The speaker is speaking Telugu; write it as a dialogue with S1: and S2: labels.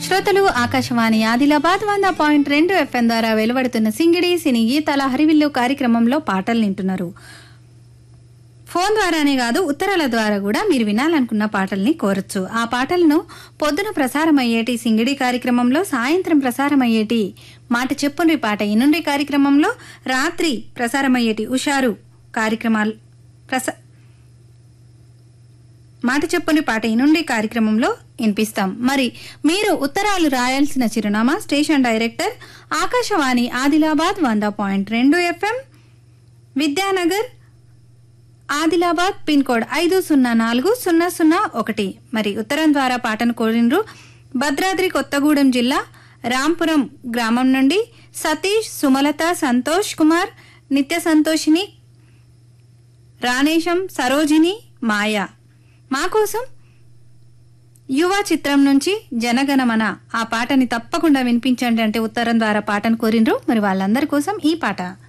S1: శ్రోతలు ఆకాశవాణి ఆదిలాబాద్ వంద పాయింట్ రెండు ఎఫ్ఎం ద్వారా వెలువడుతున్న సింగిడి సినీ గీతాల హరివిల్లు కార్యక్రమంలో పాటలు వింటున్నారు ఫోన్ ద్వారానే కాదు ఉత్తరాల ద్వారా కూడా మీరు వినాలనుకున్న పాటల్ని కోరచ్చు ఆ పాటలను పొద్దున ప్రసారం అయ్యేటి సింగిడి కార్యక్రమంలో సాయంత్రం ప్రసారం అయ్యేటి మాట చెప్పుండ్రి పాట ఇనుండ్రి కార్యక్రమంలో రాత్రి ప్రసారం అయ్యేటి ఉషారు కార్యక్రమాలు ప్రసా మాట చెప్పుని పాట ఇనుండి కార్యక్రమంలో వినిపిస్తాం మరి మీరు ఉత్తరాలు రాయాల్సిన చిరునామా స్టేషన్ డైరెక్టర్ ఆకాశవాణి ఆదిలాబాద్ వంద పాయింట్ రెండు FM Vidyanagar Adilabad pin code ఐదు సున్నా నాలుగు సున్నా సున్నా ఒకటి మరి ఉత్తరం ద్వారా పాటను కోరినరు భద్రాద్రి కొత్తగూడెం జిల్లా రాంపురం గ్రామం నుండి సతీష్ సుమలత సంతోష్ కుమార్ నిత్య సంతోషిని రాణేశం సరోజిని మాయ మా కోసం యువ చిత్రం నుంచి జనగణమన ఆ పాటని తప్పకుండా వినిపించండి అంటే ఉత్తరం ద్వారా పాటను కోరిండ్రు మరి వాళ్ళందరి కోసం ఈ పాట